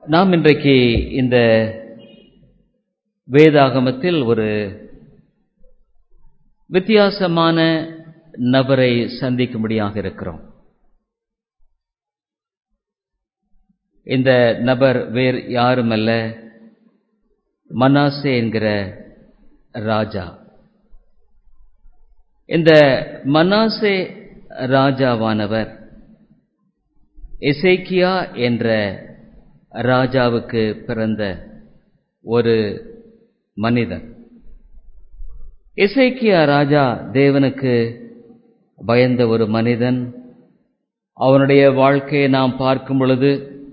நாம் இன்றைக்கு இந்த வேதாகமத்தில் ஒரு வித்தியாசமான நபரை சந்திக்கும்படியாக இருக்கிறோம் இந்த நபர் வேறு யாருமல்ல மனாசே என்கிற ராஜா இந்த மனாசே ராஜாவானவர் எசேக்கியா என்ற ராஜாவுக்கு பிறந்த ஒரு மனிதன் எசேக்கியா ராஜா தேவனுக்கு பயந்த ஒரு மனிதன் அவனுடைய வாழ்க்கையை நாம் பார்க்கும் பொழுது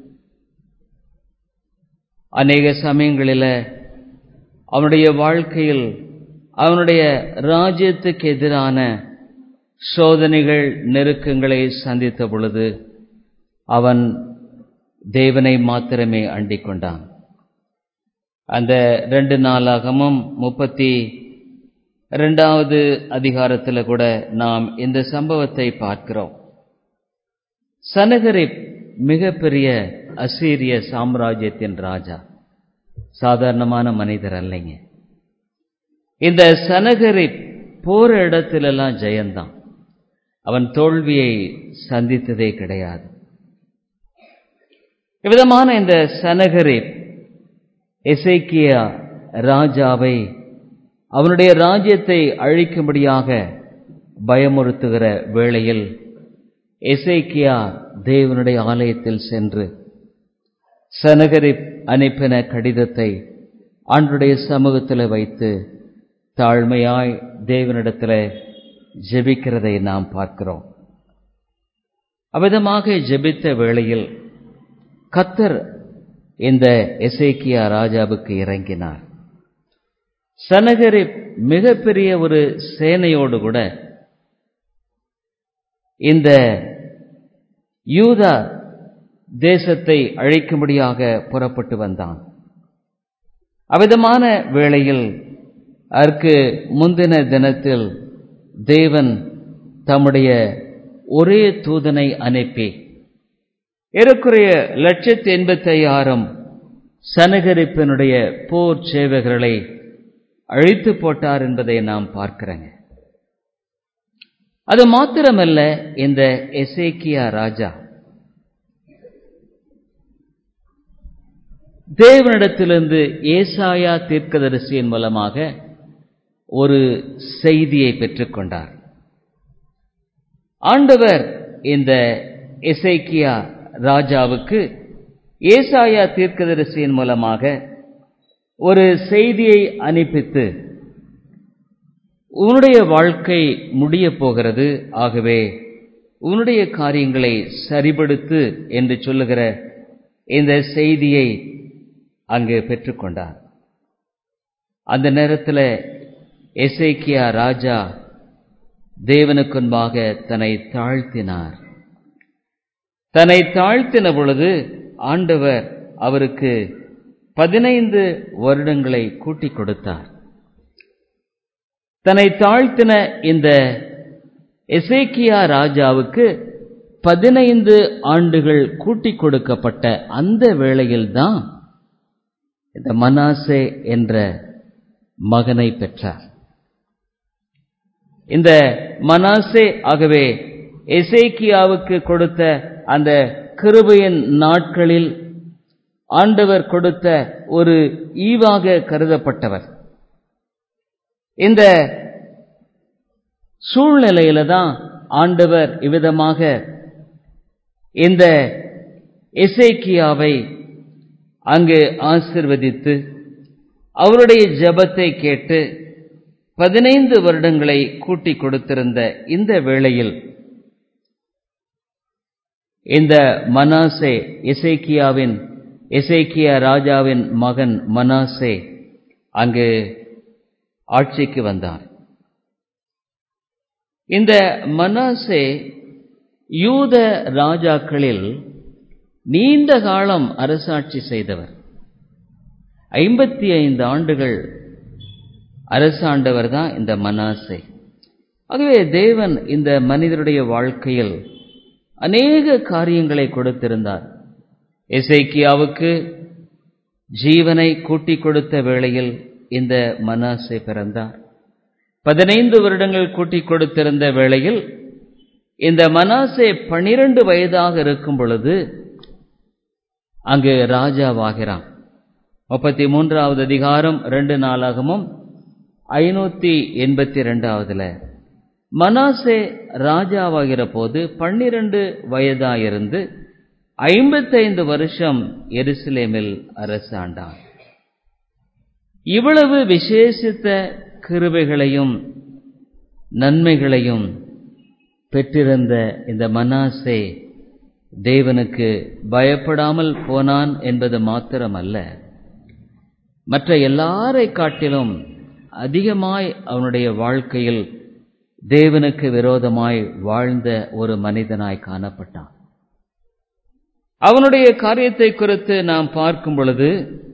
அநேக சமயங்களில் அவனுடைய வாழ்க்கையில் அவனுடைய ராஜ்யத்துக்கு எதிரான சோதனைகள் நெருக்கங்களை சந்தித்த பொழுது அவன் தேவனை மாத்திரமே அண்டிக் கொண்டான் அந்த ரெண்டு நாளாகமும் முப்பத்தி இரண்டாவது அதிகாரத்தில் கூட நாம் இந்த சம்பவத்தை பார்க்கிறோம் சனகரிப் மிகப்பெரிய அசீரிய சாம்ராஜ்யத்தின் ராஜா சாதாரணமான மனிதர் அல்லைங்க இந்த சனகரிப் போற இடத்திலெல்லாம் ஜெயந்தான் அவன் தோல்வியை சந்தித்ததே கிடையாது இவ்விதமான இந்த சனகரிப் எசைக்கியா ராஜாவை அவனுடைய ராஜ்யத்தை அழிக்கும்படியாக பயமுறுத்துகிற வேளையில் எசைக்கியா தேவனுடைய ஆலயத்தில் சென்று சனகரிப் அனுப்பின கடிதத்தை ஆண்டுடைய சமூகத்தில் வைத்து தாழ்மையாய் தேவனிடத்தில் ஜெபிக்கிறதை நாம் பார்க்கிறோம் அவ்விதமாக ஜெபித்த வேளையில் கத்தர் இந்த எசேக்கியா ராஜாவுக்கு இறங்கினார் சனகரிப் மிகப்பெரிய ஒரு சேனையோடு கூட இந்த யூதா தேசத்தை அழிக்கும்படியாக புறப்பட்டு வந்தான் அவ்விதமான வேளையில் அதற்கு முந்தின தினத்தில் தேவன் தம்முடைய ஒரே தூதனை அனுப்பி ஏறக்குறைய லட்சத்தி எண்பத்தி ஐயாயிரம் சனகரிப்பினுடைய போர் சேவகர்களை அழித்து போட்டார் என்பதை நாம் பார்க்கிறோங்க அது மாத்திரமல்ல இந்த எசேக்கியா ராஜா தேவனிடத்திலிருந்து ஏசாயா தீர்க்கதரிசியின் மூலமாக ஒரு செய்தியை பெற்றுக்கொண்டார் ஆண்டவர் இந்த எசைக்கியா ராஜாவுக்கு ஏசாயா தீர்க்கதரிசியின் மூலமாக ஒரு செய்தியை அனுப்பித்து உன்னுடைய வாழ்க்கை முடிய போகிறது ஆகவே உன்னுடைய காரியங்களை சரிபடுத்து என்று சொல்லுகிற இந்த செய்தியை அங்கு பெற்றுக்கொண்டார் அந்த நேரத்தில் எசேக்கியா ராஜா தேவனுக்குன்பாக தன்னை தாழ்த்தினார் தன்னை தாழ்த்தின பொழுது ஆண்டவர் அவருக்கு பதினைந்து வருடங்களை கூட்டிக் கொடுத்தார் தன்னை தாழ்த்தின இந்த எசேக்கியா ராஜாவுக்கு பதினைந்து ஆண்டுகள் கூட்டிக் கொடுக்கப்பட்ட அந்த வேளையில்தான் இந்த மனாசே என்ற மகனை பெற்றார் இந்த மனாசே ஆகவே எசேக்கியாவுக்கு கொடுத்த அந்த கிருபையின் நாட்களில் ஆண்டவர் கொடுத்த ஒரு ஈவாக கருதப்பட்டவர் இந்த சூழ்நிலையில தான் ஆண்டவர் இவ்விதமாக இந்த எசேக்கியாவை அங்கு ஆசிர்வதித்து அவருடைய ஜபத்தை கேட்டு பதினைந்து வருடங்களை கூட்டிக் கொடுத்திருந்த இந்த வேளையில் இந்த மனாசே எசேக்கியாவின் எசேக்கியா ராஜாவின் மகன் மனாசே அங்கு ஆட்சிக்கு வந்தார் இந்த மனாசே யூத ராஜாக்களில் நீண்ட காலம் அரசாட்சி செய்தவர் ஐம்பத்தி ஐந்து ஆண்டுகள் அரசாண்டவர் தான் இந்த மனாசே ஆகவே தேவன் இந்த மனிதருடைய வாழ்க்கையில் அநேக காரியங்களை கொடுத்திருந்தார் எசேக்கியாவுக்கு ஜீவனை கூட்டிக் கொடுத்த வேளையில் இந்த மனாசே பிறந்தார் பதினைந்து வருடங்கள் கூட்டிக் கொடுத்திருந்த வேளையில் இந்த மனாசே பனிரெண்டு வயதாக இருக்கும் பொழுது அங்கு ராஜாவாகிறான் முப்பத்தி மூன்றாவது அதிகாரம் ரெண்டு நாளாகமும் ஐநூத்தி எண்பத்தி ரெண்டாவதுல மனாசே ராஜாவாகிற போது பன்னிரண்டு வயதாயிருந்து ஐம்பத்தைந்து வருஷம் எருசலேமில் அரசாண்டான் இவ்வளவு விசேஷித்த கிருபைகளையும் நன்மைகளையும் பெற்றிருந்த இந்த மனாசே தேவனுக்கு பயப்படாமல் போனான் என்பது மாத்திரமல்ல மற்ற எல்லாரை காட்டிலும் அதிகமாய் அவனுடைய வாழ்க்கையில் தேவனுக்கு விரோதமாய் வாழ்ந்த ஒரு மனிதனாய் காணப்பட்டான் அவனுடைய காரியத்தை குறித்து நாம் பார்க்கும் பொழுது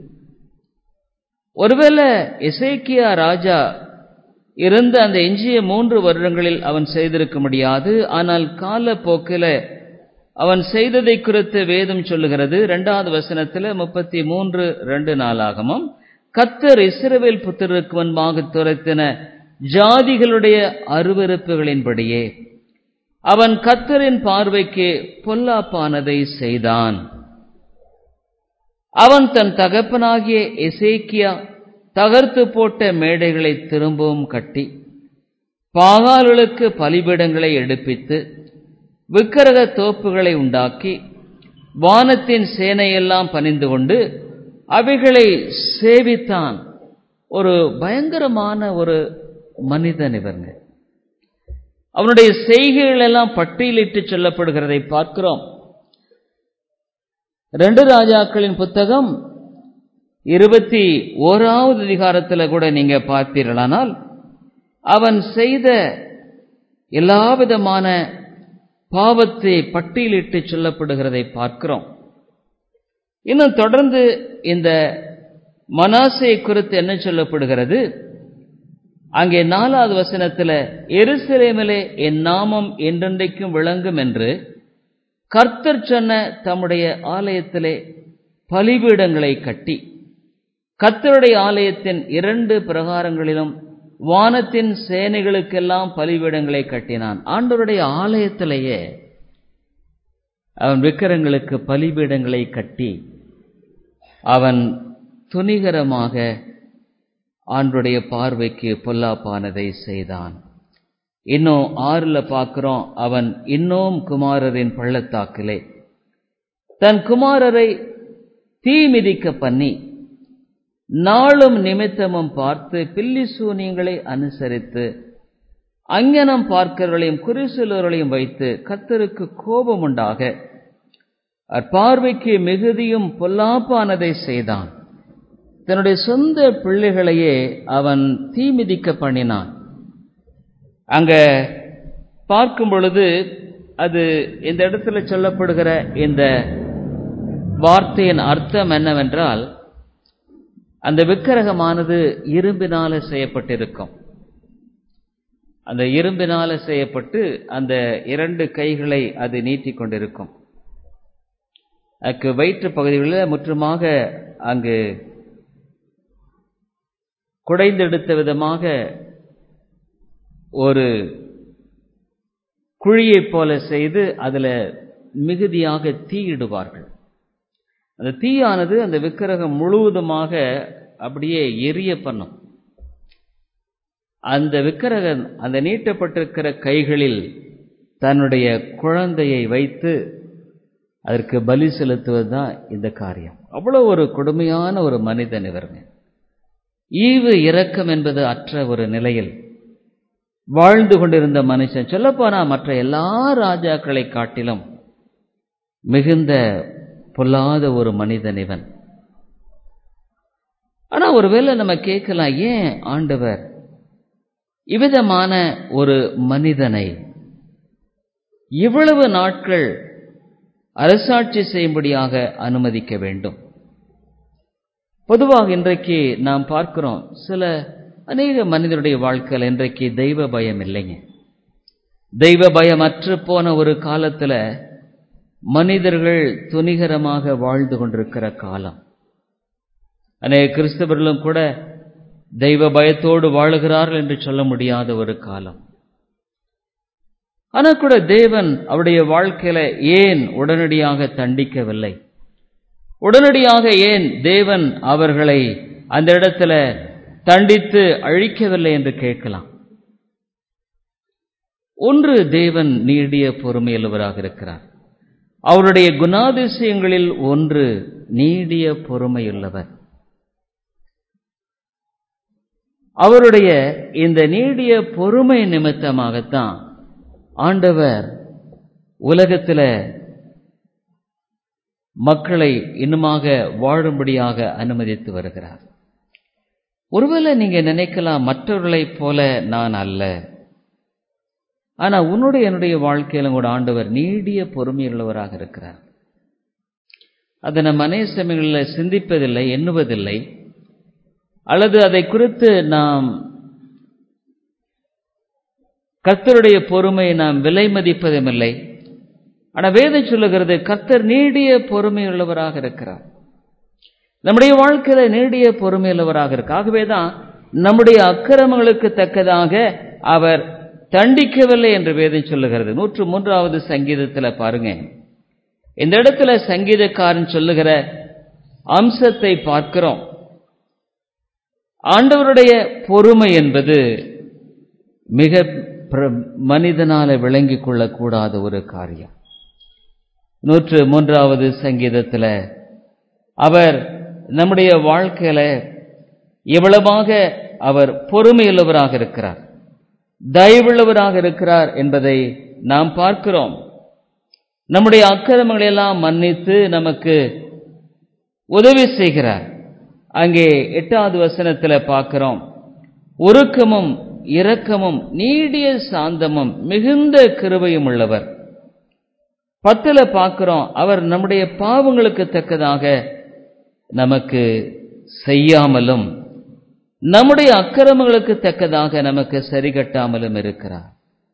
ஒருவேளை இசைக்கியா ராஜா இருந்த அந்த எஞ்சிய மூன்று வருடங்களில் அவன் செய்திருக்க முடியாது ஆனால் காலப்போக்கில் அவன் செய்ததை குறித்து வேதம் சொல்லுகிறது இரண்டாவது வசனத்தில் முப்பத்தி மூன்று ரெண்டு நாளாகமும் கத்தர் இஸ்ரவேல் புத்திரருக்கு முன்பாக துரைத்தின ஜாதிகளுடைய அருவறுப்புகளின்படியே அவன் கத்தரின் பார்வைக்கு பொல்லாப்பானதை செய்தான் அவன் தன் தகப்பனாகிய எசேக்கியா தகர்த்து போட்ட மேடைகளை திரும்பவும் கட்டி பாகால்களுக்கு பலிபீடங்களை எடுப்பித்து விக்கிரக தோப்புகளை உண்டாக்கி வானத்தின் சேனையெல்லாம் பணிந்து கொண்டு அவைகளை சேவித்தான் ஒரு பயங்கரமான ஒரு மனிதன் இவருங்க அவனுடைய செய்கைகள் எல்லாம் பட்டியலிட்டு சொல்லப்படுகிறதை பார்க்கிறோம் ரெண்டு ராஜாக்களின் புத்தகம் இருபத்தி ஓராவது அதிகாரத்தில் கூட நீங்க பார்த்தீர்களானால் அவன் செய்த எல்லா விதமான பாவத்தை பட்டியலிட்டு சொல்லப்படுகிறதை பார்க்கிறோம் இன்னும் தொடர்ந்து இந்த மனாசை குறித்து என்ன சொல்லப்படுகிறது அங்கே நாலாவது வசனத்தில் எருசலேமிலே என் நாமம் என்றென்றைக்கும் விளங்கும் என்று கர்த்தர் சொன்ன தம்முடைய ஆலயத்திலே பலிபீடங்களை கட்டி கர்த்தருடைய ஆலயத்தின் இரண்டு பிரகாரங்களிலும் வானத்தின் சேனைகளுக்கெல்லாம் பலிபீடங்களை கட்டினான் ஆண்டவருடைய ஆலயத்திலேயே அவன் விக்கிரங்களுக்கு பலிபீடங்களை கட்டி அவன் துணிகரமாக ஆண்டுடைய பார்வைக்கு பொல்லாப்பானதை செய்தான் இன்னும் ஆறுல பார்க்கிறோம் அவன் இன்னும் குமாரரின் பள்ளத்தாக்கிலே தன் குமாரரை தீ மிதிக்க பண்ணி நாளும் நிமித்தமும் பார்த்து பில்லி சூனியங்களை அனுசரித்து அங்கனம் பார்க்கிறவர்களையும் குறிசொல்வர்களையும் வைத்து கத்தருக்கு கோபம் உண்டாக அற்பார்வைக்கு மிகுதியும் பொல்லாப்பானதை செய்தான் தன்னுடைய சொந்த பிள்ளைகளையே அவன் தீ மிதிக்க பண்ணினான் அங்க பார்க்கும் பொழுது அது இந்த இடத்துல சொல்லப்படுகிற இந்த வார்த்தையின் அர்த்தம் என்னவென்றால் அந்த விக்கிரகமானது இரும்பினால செய்யப்பட்டிருக்கும் அந்த இரும்பினால செய்யப்பட்டு அந்த இரண்டு கைகளை அது நீட்டிக் கொண்டிருக்கும் அதுக்கு வயிற்று பகுதிகளில் முற்றுமாக அங்கு குடைந்தெடுத்த விதமாக ஒரு குழியைப் போல செய்து அதில் மிகுதியாக தீயிடுவார்கள் அந்த தீயானது அந்த விக்கிரகம் முழுவதுமாக அப்படியே எரிய பண்ணும் அந்த விக்கிரகன் அந்த நீட்டப்பட்டிருக்கிற கைகளில் தன்னுடைய குழந்தையை வைத்து அதற்கு பலி செலுத்துவது தான் இந்த காரியம் அவ்வளோ ஒரு கொடுமையான ஒரு மனிதன் இவருங்க ஈவு இரக்கம் என்பது அற்ற ஒரு நிலையில் வாழ்ந்து கொண்டிருந்த மனுஷன் சொல்லப்போனா மற்ற எல்லா ராஜாக்களை காட்டிலும் மிகுந்த பொல்லாத ஒரு மனிதன் இவன் ஆனா ஒருவேளை நம்ம கேட்கலாம் ஏன் ஆண்டவர் இவ்விதமான ஒரு மனிதனை இவ்வளவு நாட்கள் அரசாட்சி செய்யும்படியாக அனுமதிக்க வேண்டும் பொதுவாக இன்றைக்கு நாம் பார்க்கிறோம் சில அநேக மனிதருடைய வாழ்க்கையில் இன்றைக்கு தெய்வ பயம் இல்லைங்க தெய்வ பயம் அற்று போன ஒரு காலத்துல மனிதர்கள் துணிகரமாக வாழ்ந்து கொண்டிருக்கிற காலம் அநேக கிறிஸ்தவர்களும் கூட தெய்வ பயத்தோடு வாழுகிறார்கள் என்று சொல்ல முடியாத ஒரு காலம் ஆனா கூட தேவன் அவருடைய வாழ்க்கையில ஏன் உடனடியாக தண்டிக்கவில்லை உடனடியாக ஏன் தேவன் அவர்களை அந்த இடத்துல தண்டித்து அழிக்கவில்லை என்று கேட்கலாம் ஒன்று தேவன் நீடிய பொறுமையுள்ளவராக இருக்கிறார் அவருடைய குணாதிசயங்களில் ஒன்று நீடிய பொறுமையுள்ளவர் அவருடைய இந்த நீடிய பொறுமை நிமித்தமாகத்தான் ஆண்டவர் உலகத்தில் மக்களை இன்னுமாக வாழும்படியாக அனுமதித்து வருகிறார் ஒருவேளை நீங்க நினைக்கலாம் மற்றவர்களைப் போல நான் அல்ல ஆனா உன்னுடைய என்னுடைய வாழ்க்கையில கூட ஆண்டவர் நீடிய பொறுமையுள்ளவராக இருக்கிறார் அதை நம் அநேக சமயங்களில் சிந்திப்பதில்லை எண்ணுவதில்லை அல்லது அதை குறித்து நாம் கர்த்தருடைய பொறுமையை நாம் விலை மதிப்பதும் இல்லை ஆனால் வேதம் சொல்லுகிறது கர்த்தர் நீடிய பொறுமையுள்ளவராக இருக்கிறார் நம்முடைய வாழ்க்கையில நீடிய பொறுமையுள்ளவராக இருக்கு ஆகவே தான் நம்முடைய அக்கிரமங்களுக்கு தக்கதாக அவர் தண்டிக்கவில்லை என்று வேதம் சொல்லுகிறது நூற்று மூன்றாவது சங்கீதத்தில் பாருங்க இந்த இடத்துல சங்கீதக்காரன் சொல்லுகிற அம்சத்தை பார்க்கிறோம் ஆண்டவருடைய பொறுமை என்பது மிக மனிதனால விளங்கிக் கொள்ளக்கூடாத ஒரு காரியம் நூற்று மூன்றாவது சங்கீதத்தில் அவர் நம்முடைய வாழ்க்கையில எவ்வளவாக அவர் பொறுமையுள்ளவராக இருக்கிறார் தயவுள்ளவராக இருக்கிறார் என்பதை நாம் பார்க்கிறோம் நம்முடைய அக்கிரமங்களை எல்லாம் மன்னித்து நமக்கு உதவி செய்கிறார் அங்கே எட்டாவது வசனத்தில் பார்க்கிறோம் உருக்கமும் இரக்கமும் நீடிய சாந்தமும் மிகுந்த கிருபையும் உள்ளவர் பத்துல பார்க்கிறோம் அவர் நம்முடைய பாவங்களுக்கு தக்கதாக நமக்கு செய்யாமலும் நம்முடைய அக்கிரமங்களுக்கு தக்கதாக நமக்கு சரி கட்டாமலும் இருக்கிறார்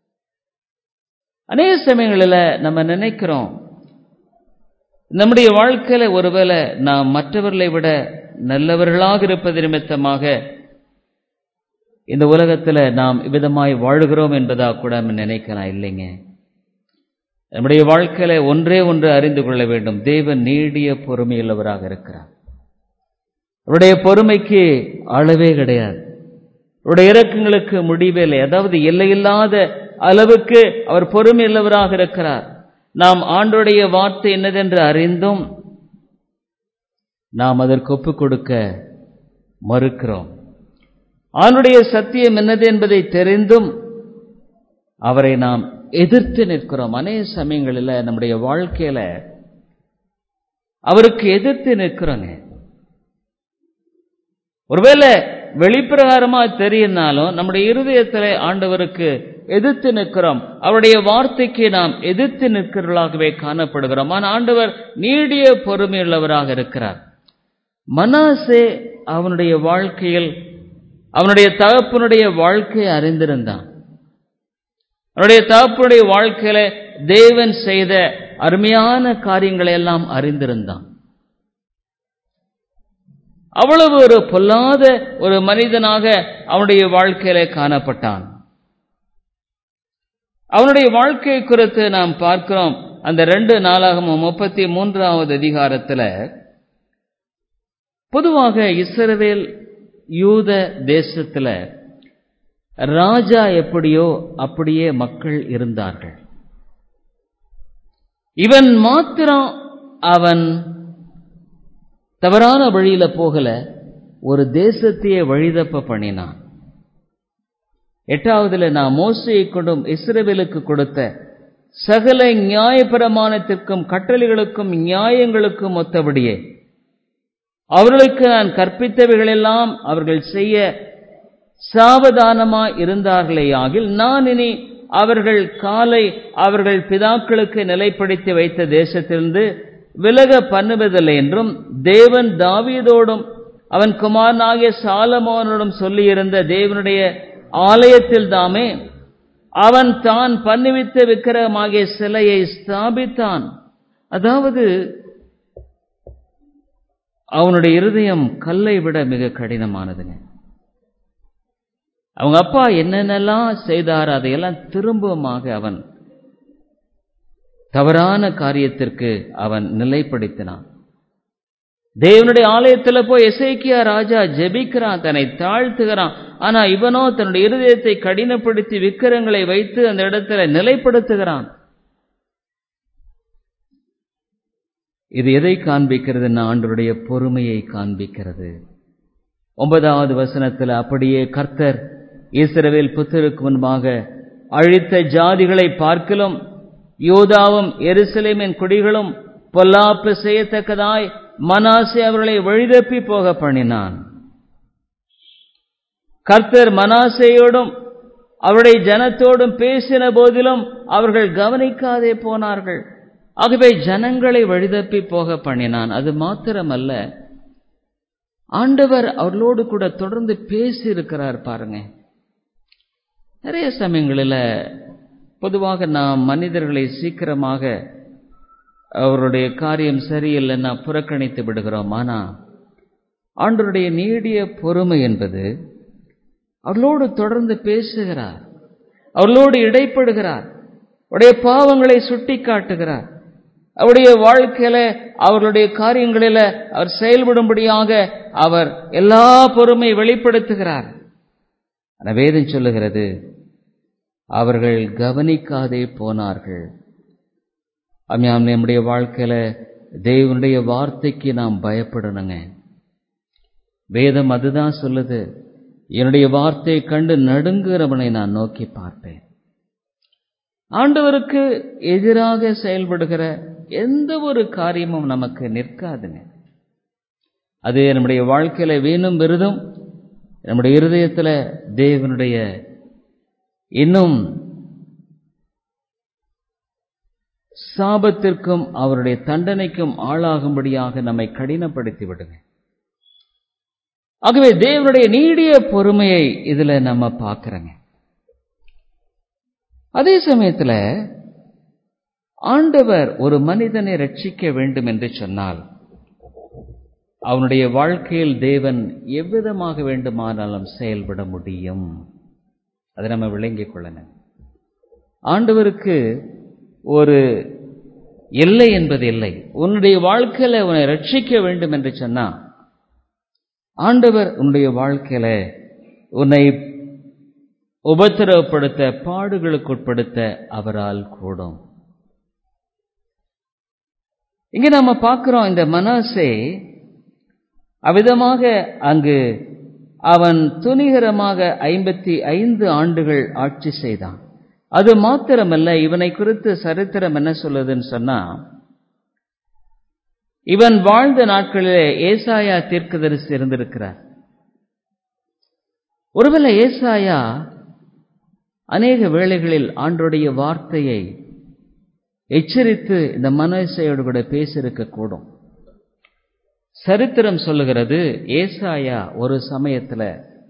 அநேக சமயங்களில் நம்ம நினைக்கிறோம் நம்முடைய வாழ்க்கையில ஒருவேளை நாம் மற்றவர்களை விட நல்லவர்களாக இருப்பது நிமித்தமாக இந்த உலகத்தில் நாம் விதமாய் வாழ்கிறோம் என்பதா கூட நம்ம நினைக்கலாம் இல்லைங்க நம்முடைய வாழ்க்கையில ஒன்றே ஒன்று அறிந்து கொள்ள வேண்டும் தேவன் நீடிய பொறுமையுள்ளவராக இருக்கிறார் அவருடைய பொறுமைக்கு அளவே கிடையாது அவருடைய இறக்கங்களுக்கு முடிவே இல்லை அதாவது எல்லையில்லாத அளவுக்கு அவர் பொறுமையுள்ளவராக இருக்கிறார் நாம் ஆண்டுடைய வார்த்தை என்னதென்று அறிந்தும் நாம் அதற்கு ஒப்புக் கொடுக்க மறுக்கிறோம் ஆணுடைய சத்தியம் என்னது என்பதை தெரிந்தும் அவரை நாம் எதிர்த்து நிற்கிறோம் அநேக சமயங்களில் நம்முடைய வாழ்க்கையில அவருக்கு எதிர்த்து நிற்கிறோங்க ஒருவேளை வெளிப்பிரகாரமா தெரியினாலும் நம்முடைய இருதயத்தில் ஆண்டவருக்கு எதிர்த்து நிற்கிறோம் அவருடைய வார்த்தைக்கு நாம் எதிர்த்து நிற்கிறவர்களாகவே காணப்படுகிறோம் ஆனால் ஆண்டவர் நீடிய பொறுமையுள்ளவராக இருக்கிறார் மனாசே அவனுடைய வாழ்க்கையில் அவனுடைய தகப்பனுடைய வாழ்க்கையை அறிந்திருந்தான் அவனுடைய தகப்பனுடைய வாழ்க்கையில தேவன் செய்த அருமையான காரியங்களை எல்லாம் அறிந்திருந்தான் அவ்வளவு ஒரு பொல்லாத ஒரு மனிதனாக அவனுடைய வாழ்க்கையில காணப்பட்டான் அவனுடைய வாழ்க்கை குறித்து நாம் பார்க்கிறோம் அந்த ரெண்டு நாளாகமும் முப்பத்தி மூன்றாவது அதிகாரத்தில் பொதுவாக இஸ்ரவேல் யூத தேசத்தில் ராஜா எப்படியோ அப்படியே மக்கள் இருந்தார்கள் இவன் மாத்திரம் அவன் தவறான வழியில போகல ஒரு தேசத்தையே வழிதப்ப பண்ணினான் எட்டாவதுல நான் மோசையை கொண்டும் இஸ்ரவேலுக்கு கொடுத்த சகல நியாய பிரமாணத்திற்கும் கட்டளைகளுக்கும் நியாயங்களுக்கும் ஒத்தபடியே அவர்களுக்கு நான் கற்பித்தவைகளெல்லாம் அவர்கள் செய்ய சாவதானமா இருந்தார்களே ஆகில் நான் இனி அவர்கள் காலை அவர்கள் பிதாக்களுக்கு நிலைப்படுத்தி வைத்த தேசத்திலிருந்து விலக பண்ணுவதில்லை என்றும் தேவன் தாவீதோடும் அவன் குமாரனாகிய சாலமோனோடும் சொல்லியிருந்த தேவனுடைய ஆலயத்தில் தாமே அவன் தான் பண்ணுவித்த விக்கிரகமாகிய சிலையை ஸ்தாபித்தான் அதாவது அவனுடைய இருதயம் கல்லை விட மிக கடினமானதுங்க அவங்க அப்பா என்னென்னலாம் செய்தார் அதையெல்லாம் திரும்பமாக அவன் தவறான காரியத்திற்கு அவன் நிலைப்படுத்தினான் தேவனுடைய ஆலயத்துல போய் எசேக்கியா ராஜா ஜெபிக்கிறான் தன்னை தாழ்த்துகிறான் ஆனா இவனோ தன்னுடைய இருதயத்தை கடினப்படுத்தி விக்கிரங்களை வைத்து அந்த இடத்துல நிலைப்படுத்துகிறான் இது எதை காண்பிக்கிறதுன்னா ஆண்டருடைய பொறுமையை காண்பிக்கிறது ஒன்பதாவது வசனத்தில் அப்படியே கர்த்தர் இஸ்ரவேல் புத்தருக்கு முன்பாக அழித்த ஜாதிகளை பார்க்கலும் யோதாவும் எருசலேமின் குடிகளும் பொல்லாப்பு செய்யத்தக்கதாய் மனாசே அவர்களை வழிதப்பி போக பண்ணினான் கர்த்தர் மனாசையோடும் அவருடைய ஜனத்தோடும் பேசின போதிலும் அவர்கள் கவனிக்காதே போனார்கள் ஆகவே ஜனங்களை வழிதப்பி போக பண்ணினான் அது மாத்திரமல்ல ஆண்டவர் அவர்களோடு கூட தொடர்ந்து பேசி இருக்கிறார் பாருங்க நிறைய சமயங்களில் பொதுவாக நாம் மனிதர்களை சீக்கிரமாக அவருடைய காரியம் சரியில்லைன்னா புறக்கணித்து விடுகிறோம் ஆனா ஆண்டருடைய நீடிய பொறுமை என்பது அவர்களோடு தொடர்ந்து பேசுகிறார் அவர்களோடு இடைப்படுகிறார் அவருடைய பாவங்களை சுட்டி காட்டுகிறார் அவருடைய வாழ்க்கையில அவர்களுடைய காரியங்களில அவர் செயல்படும்படியாக அவர் எல்லா பொறுமை வெளிப்படுத்துகிறார் வேதம் சொல்லுகிறது அவர்கள் கவனிக்காதே போனார்கள் அம்யாம் நம்முடைய வாழ்க்கையில தேவனுடைய வார்த்தைக்கு நாம் பயப்படணுங்க வேதம் அதுதான் சொல்லுது என்னுடைய வார்த்தையை கண்டு நடுங்குகிறவனை நான் நோக்கி பார்ப்பேன் ஆண்டவருக்கு எதிராக செயல்படுகிற எந்த ஒரு காரியமும் நமக்கு நிற்காதுங்க அது நம்முடைய வாழ்க்கையில வீணும் விருதும் நம்முடைய இருதயத்தில் தேவனுடைய இன்னும் சாபத்திற்கும் அவருடைய தண்டனைக்கும் ஆளாகும்படியாக நம்மை கடினப்படுத்தி விடுங்க ஆகவே தேவனுடைய நீடிய பொறுமையை இதுல நம்ம பார்க்கிறோங்க அதே சமயத்துல ஆண்டவர் ஒரு மனிதனை ரட்சிக்க வேண்டும் என்று சொன்னால் அவனுடைய வாழ்க்கையில் தேவன் எவ்விதமாக வேண்டுமானாலும் செயல்பட முடியும் அதை நம்ம விளங்கிக் கொள்ளணும் ஆண்டவருக்கு ஒரு எல்லை என்பது இல்லை உன்னுடைய வாழ்க்கையில உன்னை ரட்சிக்க வேண்டும் என்று சொன்னா ஆண்டவர் உன்னுடைய வாழ்க்கையில உன்னை உபத்திரவப்படுத்த பாடுகளுக்கு உட்படுத்த அவரால் கூடும் இங்க நாம பார்க்கிறோம் இந்த மனாசே அவ்விதமாக அங்கு அவன் துணிகரமாக ஐம்பத்தி ஐந்து ஆண்டுகள் ஆட்சி செய்தான் அது மாத்திரமல்ல இவனை குறித்து சரித்திரம் என்ன சொல்லுதுன்னு சொன்னா இவன் வாழ்ந்த நாட்களிலே ஏசாயா தீர்க்கதரிசி இருந்திருக்கிறார் ஒருவேளை ஏசாயா அநேக வேளைகளில் ஆண்டுடைய வார்த்தையை எச்சரித்து இந்த மனசையோடு கூட பேசியிருக்க கூடும் சரித்திரம் சொல்லுகிறது ஏசாயா ஒரு சமயத்துல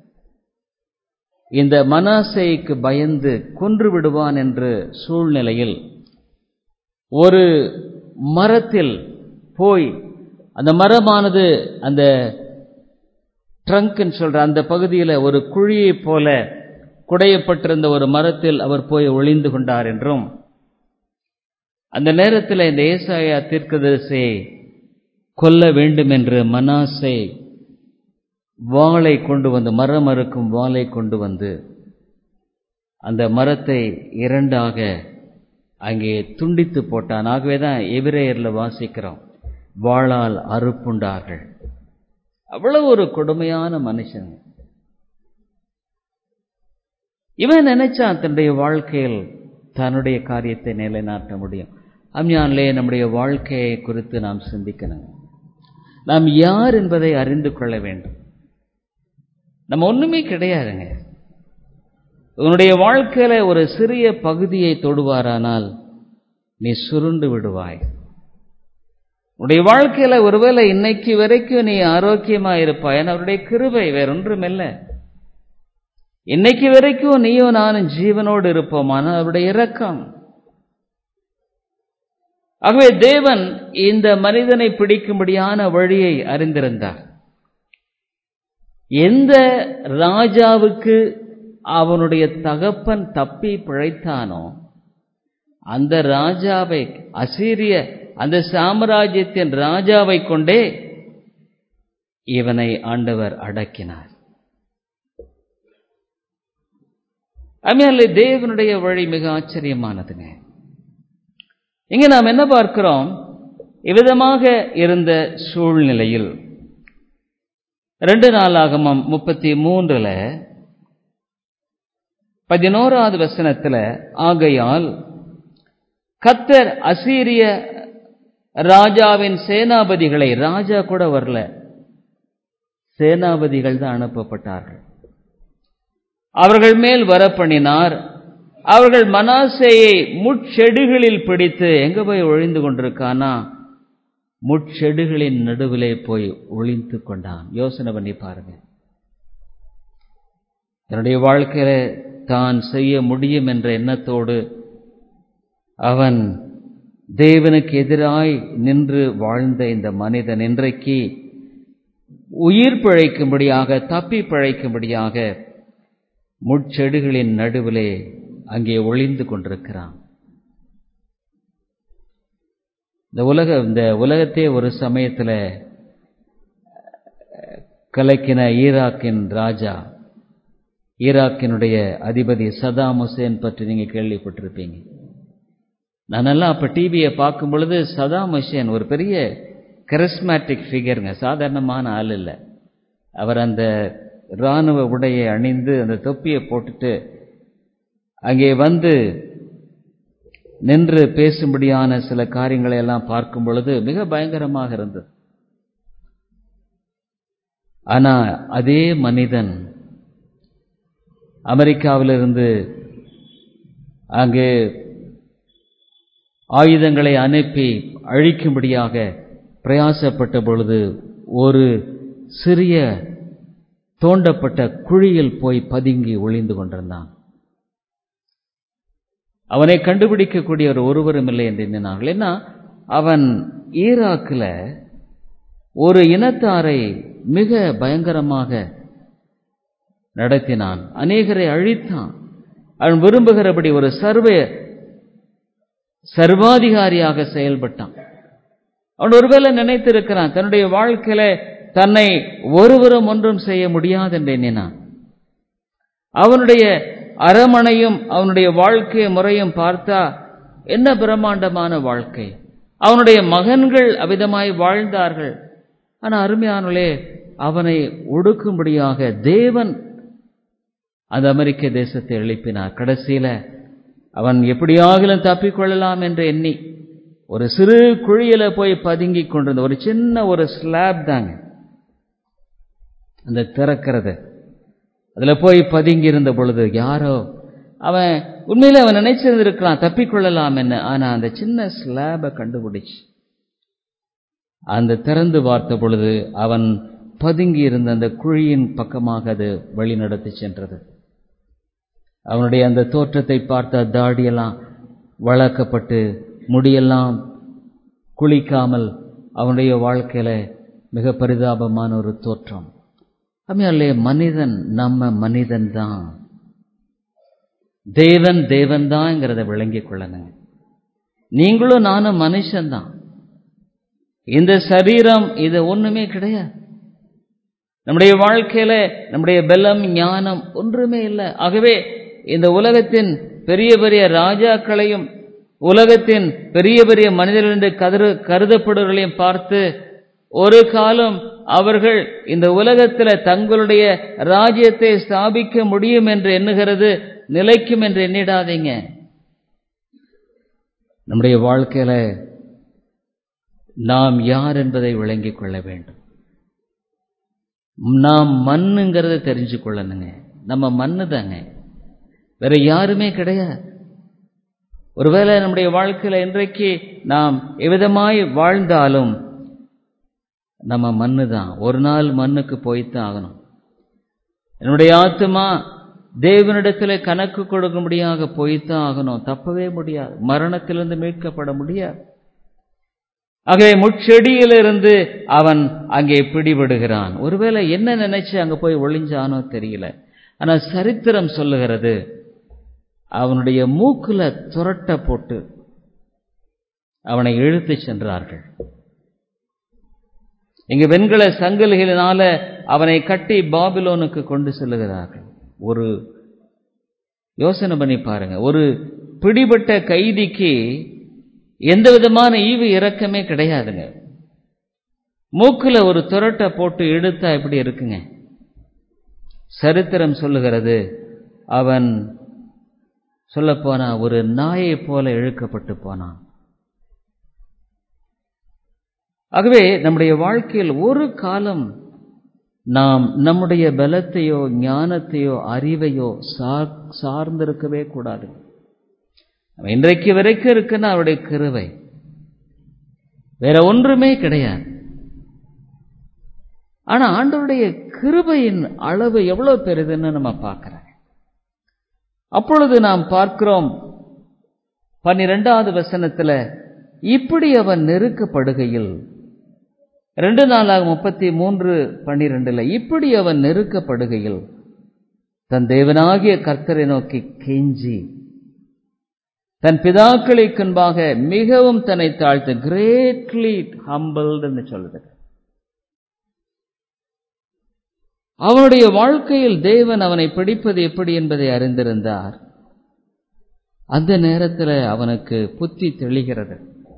இந்த மனாசைக்கு பயந்து கொன்று விடுவான் என்று சூழ்நிலையில் ஒரு மரத்தில் போய் அந்த மரமானது அந்த ட்ரங்க்னு சொல்ற அந்த பகுதியில் ஒரு குழியை போல குடையப்பட்டிருந்த ஒரு மரத்தில் அவர் போய் ஒளிந்து கொண்டார் என்றும் அந்த நேரத்தில் இந்த ஏசாயா தீர்க்கதரிசியை கொல்ல வேண்டும் என்று மனாசை வாளை கொண்டு வந்து மரம் அறுக்கும் வாளை கொண்டு வந்து அந்த மரத்தை இரண்டாக அங்கே துண்டித்து போட்டான் ஆகவே தான் எபிரேயரில் வாசிக்கிறோம் வாளால் அறுப்புண்டார்கள் அவ்வளவு ஒரு கொடுமையான மனுஷன் இவன் நினைச்சான் தன்னுடைய வாழ்க்கையில் தன்னுடைய காரியத்தை நிலைநாட்ட முடியும் அம்யான்லே நம்முடைய வாழ்க்கையை குறித்து நாம் சிந்திக்கணும் நாம் யார் என்பதை அறிந்து கொள்ள வேண்டும் நம்ம ஒண்ணுமே கிடையாதுங்க உன்னுடைய வாழ்க்கையில ஒரு சிறிய பகுதியை தொடுவாரானால் நீ சுருண்டு விடுவாய் உன்னுடைய வாழ்க்கையில ஒருவேளை இன்னைக்கு வரைக்கும் நீ ஆரோக்கியமா இருப்பாய் அவருடைய கிருபை வேறொன்றுமில்ல இன்னைக்கு வரைக்கும் நீயும் நானும் ஜீவனோடு இருப்போம் ஆனால் அவருடைய இரக்கம் ஆகவே தேவன் இந்த மனிதனை பிடிக்கும்படியான வழியை அறிந்திருந்தார் எந்த ராஜாவுக்கு அவனுடைய தகப்பன் தப்பி பிழைத்தானோ அந்த ராஜாவை அசீரிய அந்த சாம்ராஜ்யத்தின் ராஜாவை கொண்டே இவனை ஆண்டவர் அடக்கினார் அமையாலே தேவனுடைய வழி மிக ஆச்சரியமானதுங்க இங்க நாம் என்ன பார்க்கிறோம் இவ்விதமாக இருந்த சூழ்நிலையில் ரெண்டு நாளாகமம் முப்பத்தி மூன்றுல பதினோராவது வசனத்துல ஆகையால் கத்தர் அசீரிய ராஜாவின் சேனாபதிகளை ராஜா கூட வரல சேனாபதிகள் தான் அனுப்பப்பட்டார்கள் அவர்கள் மேல் வரப்பண்ணினார் அவர்கள் மனாசேயை முட்செடுகளில் பிடித்து எங்க போய் ஒழிந்து கொண்டிருக்கானா முட்செடுகளின் நடுவிலே போய் ஒளிந்து கொண்டான் யோசனை பண்ணி பாருங்க தன்னுடைய வாழ்க்கையில தான் செய்ய முடியும் என்ற எண்ணத்தோடு அவன் தேவனுக்கு எதிராய் நின்று வாழ்ந்த இந்த மனிதன் இன்றைக்கு உயிர் பிழைக்கும்படியாக தப்பி பிழைக்கும்படியாக முட்செடுகளின் நடுவிலே அங்கே ஒளிந்து கொண்டிருக்கிறான் இந்த உலக இந்த உலகத்தே ஒரு சமயத்தில் கலக்கின ஈராக்கின் ராஜா ஈராக்கினுடைய அதிபதி சதாம் ஹுசேன் பற்றி நீங்க கேள்விப்பட்டிருப்பீங்க நானெல்லாம் அப்ப டிவியை பார்க்கும் பொழுது சதாம் ஹுசேன் ஒரு பெரிய கரிஸ்மேட்டிக் ஃபிகருங்க சாதாரணமான ஆள் இல்லை அவர் அந்த இராணுவ உடையை அணிந்து அந்த தொப்பியை போட்டுட்டு அங்கே வந்து நின்று பேசும்படியான சில காரியங்களை எல்லாம் பார்க்கும் பொழுது மிக பயங்கரமாக இருந்தது ஆனா அதே மனிதன் அமெரிக்காவிலிருந்து அங்கே ஆயுதங்களை அனுப்பி அழிக்கும்படியாக பிரயாசப்பட்ட பொழுது ஒரு சிறிய தோண்டப்பட்ட குழியில் போய் பதுங்கி ஒளிந்து கொண்டிருந்தான் அவனை கண்டுபிடிக்கக்கூடிய ஒரு ஒருவரும் இல்லை என்று எண்ணினார்கள் ஏன்னா அவன் ஈராக்கில் ஒரு இனத்தாரை மிக பயங்கரமாக நடத்தினான் அநேகரை அழித்தான் அவன் விரும்புகிறபடி ஒரு சர்வ சர்வாதிகாரியாக செயல்பட்டான் அவன் ஒருவேளை நினைத்திருக்கிறான் தன்னுடைய வாழ்க்கையில தன்னை ஒருவரும் ஒன்றும் செய்ய முடியாது என்று எண்ணினான் அவனுடைய அரமனையும் அவனுடைய வாழ்க்கை முறையும் பார்த்தா என்ன பிரம்மாண்டமான வாழ்க்கை அவனுடைய மகன்கள் அவிதமாய் வாழ்ந்தார்கள் ஆனா அருமையானே அவனை ஒடுக்கும்படியாக தேவன் அந்த அமெரிக்க தேசத்தை எழுப்பினார் கடைசியில அவன் எப்படியாகிலும் தப்பிக்கொள்ளலாம் என்று எண்ணி ஒரு சிறு குழியில போய் பதுங்கி கொண்டிருந்த ஒரு சின்ன ஒரு ஸ்லாப் தாங்க அந்த திறக்கிறது அதுல போய் பதுங்கி இருந்த பொழுது யாரோ அவன் உண்மையில அவன் நினைச்சிருந்திருக்கலாம் தப்பிக்கொள்ளலாம் என்ன ஆனா அந்த சின்ன ஸ்லாபை கண்டுபிடிச்சு அந்த திறந்து பார்த்த பொழுது அவன் பதுங்கி இருந்த அந்த குழியின் பக்கமாக அது வழி நடத்தி சென்றது அவனுடைய அந்த தோற்றத்தை பார்த்த தாடியெல்லாம் வளர்க்கப்பட்டு முடியெல்லாம் குளிக்காமல் அவனுடைய வாழ்க்கையில மிக பரிதாபமான ஒரு தோற்றம் அம்மையாலே மனிதன் நம்ம மனிதன் தான் தேவன் தேவன் தான்ங்கிறத விளங்கிக் கொள்ளணுங்க நீங்களும் நானும் மனுஷன்தான் இந்த சரீரம் இது ஒண்ணுமே கிடையாது நம்முடைய வாழ்க்கையில நம்முடைய பலம் ஞானம் ஒன்றுமே இல்லை ஆகவே இந்த உலகத்தின் பெரிய பெரிய ராஜாக்களையும் உலகத்தின் பெரிய பெரிய மனிதர்கள் என்று கரு கருதப்படுவர்களையும் பார்த்து ஒரு காலம் அவர்கள் இந்த உலகத்தில் தங்களுடைய ராஜ்யத்தை ஸ்தாபிக்க முடியும் என்று எண்ணுகிறது நிலைக்கும் என்று எண்ணிடாதீங்க நம்முடைய வாழ்க்கையில நாம் யார் என்பதை விளங்கிக் கொள்ள வேண்டும் நாம் மண்ணுங்கிறத தெரிஞ்சு கொள்ளணுங்க நம்ம மண்ணு தாங்க வேற யாருமே கிடையாது ஒருவேளை நம்முடைய வாழ்க்கையில இன்றைக்கு நாம் எவ்விதமாய் வாழ்ந்தாலும் நம்ம மண்ணு தான் ஒரு நாள் மண்ணுக்கு போய்த்தான் ஆகணும் என்னுடைய ஆத்மா தேவனிடத்தில் கணக்கு கொடுக்கும்படியாக போய்த்தான் ஆகணும் தப்பவே முடியாது மரணத்திலிருந்து மீட்கப்பட முடியாது ஆகவே முட்செடியிலிருந்து அவன் அங்கே பிடிபடுகிறான் ஒருவேளை என்ன நினைச்சு அங்க போய் ஒளிஞ்சானோ தெரியல ஆனா சரித்திரம் சொல்லுகிறது அவனுடைய மூக்குல துரட்ட போட்டு அவனை இழுத்து சென்றார்கள் இங்கு வெண்கல சங்கிலிகளினால அவனை கட்டி பாபிலோனுக்கு கொண்டு செல்லுகிறார்கள் ஒரு யோசனை பண்ணி பாருங்க ஒரு பிடிபட்ட கைதிக்கு எந்த விதமான ஈவு இறக்கமே கிடையாதுங்க மூக்குல ஒரு துரட்டை போட்டு இழுத்தா எப்படி இருக்குங்க சரித்திரம் சொல்லுகிறது அவன் சொல்லப்போனா ஒரு நாயை போல இழுக்கப்பட்டு போனான் ஆகவே நம்முடைய வாழ்க்கையில் ஒரு காலம் நாம் நம்முடைய பலத்தையோ ஞானத்தையோ அறிவையோ சார் சார்ந்திருக்கவே கூடாது இன்றைக்கு வரைக்கும் இருக்குன்னா அவருடைய கிருவை வேற ஒன்றுமே கிடையாது ஆனா ஆண்டவருடைய கிருபையின் அளவு எவ்வளவு பெரிதுன்னு நம்ம பார்க்கிறோம் அப்பொழுது நாம் பார்க்கிறோம் பன்னிரெண்டாவது வசனத்துல இப்படி அவன் நெருக்கப்படுகையில் ரெண்டு நாளாக முப்பத்தி மூன்று பன்னிரெண்டுல இப்படி அவன் நெருக்கப்படுகையில் தன் தேவனாகிய கர்த்தரை நோக்கி கெஞ்சி தன் பிதாக்களை முன்பாக மிகவும் தன்னை தாழ்த்து கிரேட்லி ஹம்பிள்னு சொல்லுது அவனுடைய வாழ்க்கையில் தேவன் அவனை பிடிப்பது எப்படி என்பதை அறிந்திருந்தார் அந்த நேரத்தில் அவனுக்கு புத்தி தெளிகிறது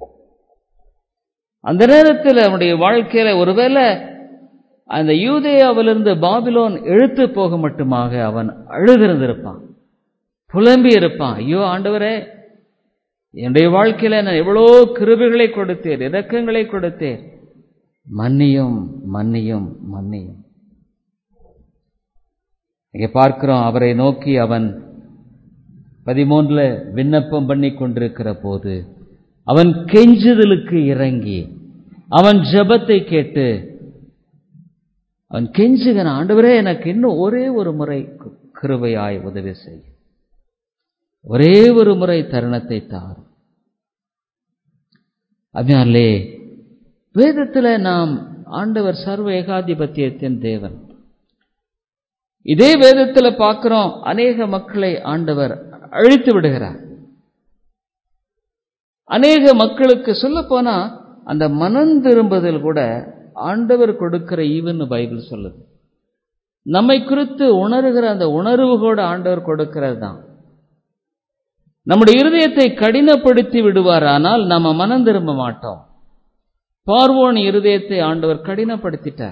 அந்த நேரத்தில் அவனுடைய வாழ்க்கையில ஒருவேளை அந்த யூதேயாவிலிருந்து பாபிலோன் இழுத்து போக மட்டுமாக அவன் அழுதிருந்திருப்பான் புலம்பி இருப்பான் ஐயோ ஆண்டவரே என்னுடைய வாழ்க்கையில நான் எவ்வளோ கிருபைகளை கொடுத்தேன் இரக்கங்களை கொடுத்தேன் மன்னியும் மன்னியும் மன்னியும் இங்கே பார்க்கிறோம் அவரை நோக்கி அவன் பதிமூன்றுல விண்ணப்பம் பண்ணி கொண்டிருக்கிற போது அவன் கெஞ்சுதலுக்கு இறங்கி அவன் ஜபத்தை கேட்டு அவன் கெஞ்சுகிறான் ஆண்டவரே எனக்கு இன்னும் ஒரே ஒரு முறை கிருபையாய் உதவி செய் ஒரே ஒரு முறை தருணத்தை தார் அதனாலே வேதத்தில் நாம் ஆண்டவர் சர்வ ஏகாதிபத்தியத்தின் தேவன் இதே வேதத்தில் பார்க்கிறோம் அநேக மக்களை ஆண்டவர் அழித்து விடுகிறார் அநேக மக்களுக்கு சொல்ல போனா அந்த மனம் திரும்புதல் கூட ஆண்டவர் கொடுக்கிற ஈவன் பைபிள் சொல்லுது நம்மை குறித்து உணர்கிற அந்த உணர்வு கூட ஆண்டவர் கொடுக்கிறது தான் நம்முடைய இருதயத்தை கடினப்படுத்தி விடுவார் ஆனால் நம்ம மனம் திரும்ப மாட்டோம் பார்வோன் இருதயத்தை ஆண்டவர் கடினப்படுத்திட்டார்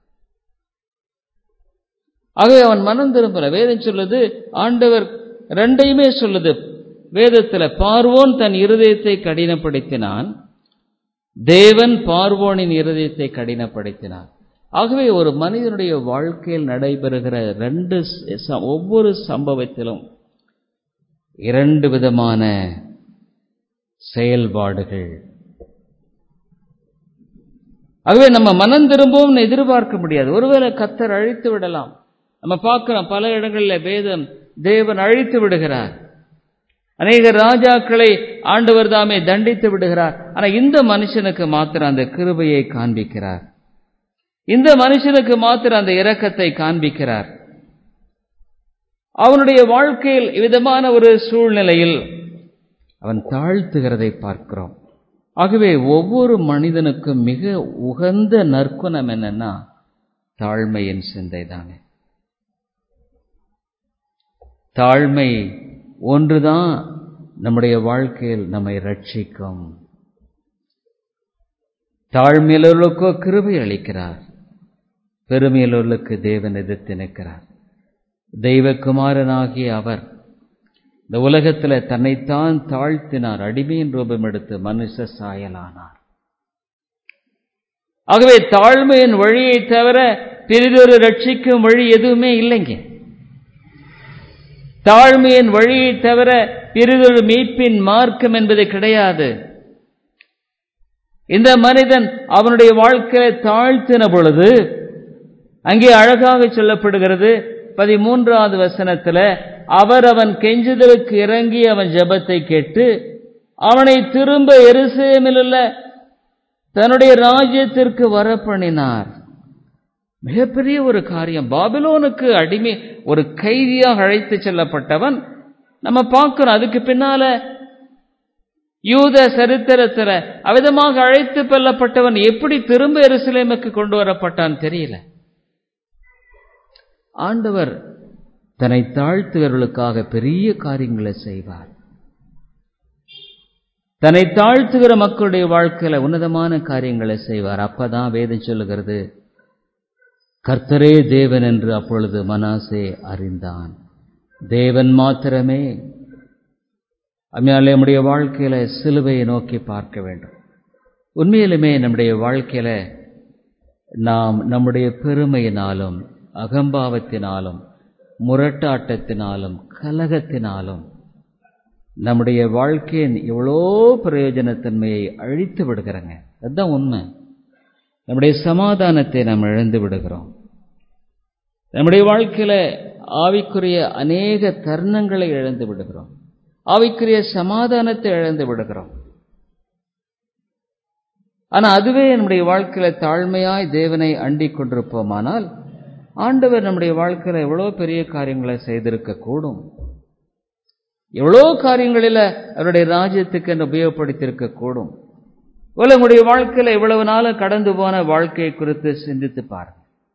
ஆகவே அவன் மனம் திரும்பல வேதம் சொல்லுது ஆண்டவர் ரெண்டையுமே சொல்லுது வேதத்துல பார்வோன் தன் இருதயத்தை கடினப்படுத்தினான் தேவன் பார்வோனின் இருதயத்தை கடினப்படுத்தினான் ஆகவே ஒரு மனிதனுடைய வாழ்க்கையில் நடைபெறுகிற ரெண்டு ஒவ்வொரு சம்பவத்திலும் இரண்டு விதமான செயல்பாடுகள் ஆகவே நம்ம மனம் திரும்பவும் எதிர்பார்க்க முடியாது ஒருவேளை கத்தர் அழித்து விடலாம் நம்ம பார்க்கிறோம் பல இடங்களில் வேதம் தேவன் அழித்து விடுகிறார் அநேக ராஜாக்களை ஆண்டவர் தாமே தண்டித்து விடுகிறார் ஆனா இந்த மனுஷனுக்கு மாத்திரம் அந்த கிருபையை காண்பிக்கிறார் இந்த மனுஷனுக்கு மாத்திரம் அந்த இரக்கத்தை காண்பிக்கிறார் அவனுடைய வாழ்க்கையில் விதமான ஒரு சூழ்நிலையில் அவன் தாழ்த்துகிறதை பார்க்கிறோம் ஆகவே ஒவ்வொரு மனிதனுக்கும் மிக உகந்த நற்குணம் என்னன்னா தாழ்மையின் சிந்தை தானே தாழ்மை ஒன்றுதான் நம்முடைய வாழ்க்கையில் நம்மை ரட்சிக்கும் தாழ்மையுள்ளவர்களுக்கோ கிருபை அளிக்கிறார் பெருமையுள்ளவர்களுக்கு தேவன் எதிர்த்து நிற்கிறார் தெய்வகுமாரனாகிய அவர் இந்த உலகத்தில் தன்னைத்தான் தாழ்த்தினார் அடிமையின் ரூபம் எடுத்து மனுஷ சாயலானார் ஆகவே தாழ்மையின் வழியை தவிர பெரிதொரு ரட்சிக்கும் வழி எதுவுமே இல்லைங்க தாழ்மையின் வழியை தவிர பெரிதொரு மீட்பின் மார்க்கம் என்பது கிடையாது இந்த மனிதன் அவனுடைய வாழ்க்கையை தாழ்த்தின பொழுது அங்கே அழகாக சொல்லப்படுகிறது பதிமூன்றாவது வசனத்துல அவர் அவன் கெஞ்சுதலுக்கு இறங்கி அவன் ஜபத்தை கேட்டு அவனை திரும்ப எருசேமில் உள்ள தன்னுடைய ராஜ்யத்திற்கு வரப்பண்ணினார் மிகப்பெரிய ஒரு காரியம் பாபிலோனுக்கு அடிமை ஒரு கைதியாக அழைத்து செல்லப்பட்டவன் நம்ம பார்க்கிறோம் அதுக்கு பின்னால யூத சரித்திரத்தில் அவிதமாக அழைத்து செல்லப்பட்டவன் எப்படி திரும்ப எருசலேமுக்கு கொண்டு வரப்பட்டான் தெரியல ஆண்டவர் தன்னை தாழ்த்துகிறவர்களுக்காக பெரிய காரியங்களை செய்வார் தன்னை தாழ்த்துகிற மக்களுடைய வாழ்க்கையில உன்னதமான காரியங்களை செய்வார் அப்பதான் வேதம் சொல்லுகிறது கர்த்தரே தேவன் என்று அப்பொழுது மனாசே அறிந்தான் தேவன் மாத்திரமே அதனால நம்முடைய வாழ்க்கையில சிலுவையை நோக்கி பார்க்க வேண்டும் உண்மையிலுமே நம்முடைய வாழ்க்கையில நாம் நம்முடைய பெருமையினாலும் அகம்பாவத்தினாலும் முரட்டாட்டத்தினாலும் கலகத்தினாலும் நம்முடைய வாழ்க்கையின் எவ்வளோ பிரயோஜனத்தன்மையை அழித்து விடுகிறோங்க அதுதான் உண்மை நம்முடைய சமாதானத்தை நாம் இழந்து விடுகிறோம் நம்முடைய வாழ்க்கையில ஆவிக்குரிய அநேக தருணங்களை இழந்து விடுகிறோம் ஆவிக்குரிய சமாதானத்தை இழந்து விடுகிறோம் ஆனா அதுவே நம்முடைய வாழ்க்கையில தாழ்மையாய் தேவனை அண்டிக் கொண்டிருப்போமானால் ஆண்டவர் நம்முடைய வாழ்க்கையில எவ்வளோ பெரிய காரியங்களை செய்திருக்க கூடும் எவ்வளோ காரியங்களில் அவருடைய ராஜ்யத்துக்கு என்று உபயோகப்படுத்தியிருக்க கூடும் போல உங்களுடைய வாழ்க்கையில இவ்வளவு நாளும் கடந்து போன வாழ்க்கையை குறித்து சிந்தித்து பாருங்க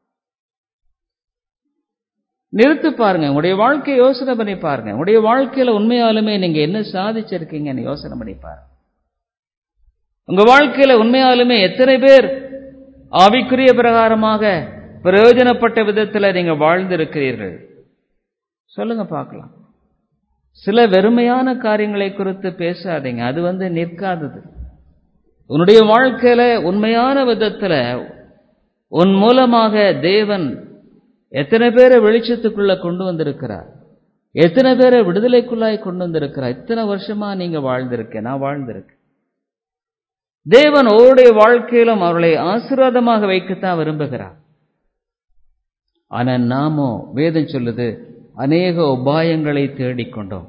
நிறுத்து பாருங்க உங்களுடைய வாழ்க்கையை யோசனை பண்ணி பாருங்க உங்களுடைய வாழ்க்கையில உண்மையாலுமே நீங்க என்ன சாதிச்சிருக்கீங்கன்னு யோசனை பண்ணி பாருங்க உங்க வாழ்க்கையில உண்மையாலுமே எத்தனை பேர் ஆவிக்குரிய பிரகாரமாக பிரயோஜனப்பட்ட விதத்துல நீங்க வாழ்ந்திருக்கிறீர்கள் சொல்லுங்க பார்க்கலாம் சில வெறுமையான காரியங்களை குறித்து பேசாதீங்க அது வந்து நிற்காதது உன்னுடைய வாழ்க்கையில உண்மையான விதத்துல உன் மூலமாக தேவன் எத்தனை பேரை வெளிச்சத்துக்குள்ள கொண்டு வந்திருக்கிறார் எத்தனை பேரை விடுதலைக்குள்ளாய் கொண்டு வந்திருக்கிறார் இத்தனை வருஷமா நீங்க வாழ்ந்திருக்கேன் நான் வாழ்ந்திருக்கேன் தேவன் ஒவ்வொருடைய வாழ்க்கையிலும் அவர்களை ஆசீர்வாதமாக வைக்கத்தான் விரும்புகிறார் ஆனா நாமோ வேதம் சொல்லுது அநேக உபாயங்களை தேடிக்கொண்டோம்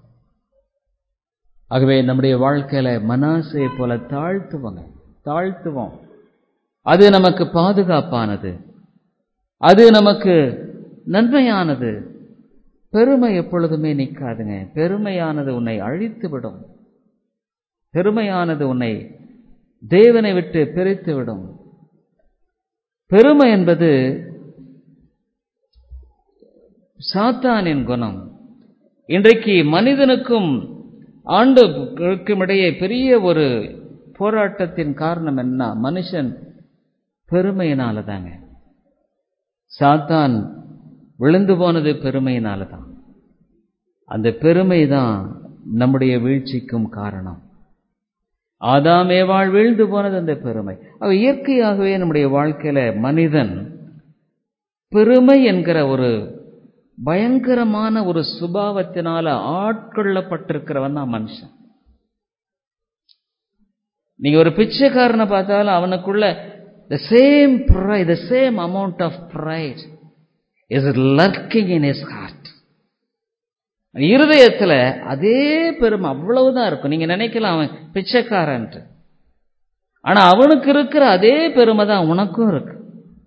ஆகவே நம்முடைய வாழ்க்கையில மனாசை போல தாழ்த்துவோங்க தாழ்த்துவோம் அது நமக்கு பாதுகாப்பானது அது நமக்கு நன்மையானது பெருமை எப்பொழுதுமே நிற்காதுங்க பெருமையானது உன்னை அழித்து விடும் பெருமையானது உன்னை தேவனை விட்டு பிரித்து விடும் பெருமை என்பது சாத்தானின் குணம் இன்றைக்கு மனிதனுக்கும் ஆண்டுக்கும் இடையே பெரிய ஒரு போராட்டத்தின் காரணம் என்ன மனுஷன் பெருமையினால தாங்க சாத்தான் விழுந்து போனது பெருமையினால தான் அந்த பெருமை தான் நம்முடைய வீழ்ச்சிக்கும் காரணம் ஆதாமேவாள் வீழ்ந்து போனது அந்த பெருமை அவ இயற்கையாகவே நம்முடைய வாழ்க்கையில மனிதன் பெருமை என்கிற ஒரு பயங்கரமான ஒரு சுபாவத்தினால ஆட்கொள்ளப்பட்டிருக்கிறவன் தான் மனுஷன் நீங்க ஒரு பிச்சைக்காரனை பார்த்தாலும் அவனுக்குள்ள the same pride the same amount of pride is lurking in his heart இருதயத்துல அதே பெருமை அவ்வளவுதான் இருக்கும் நீங்க நினைக்கலாம் அவன் பிச்சைக்காரன்ட்டு ஆனா அவனுக்கு இருக்கிற அதே பெருமை தான் உனக்கும் இருக்கு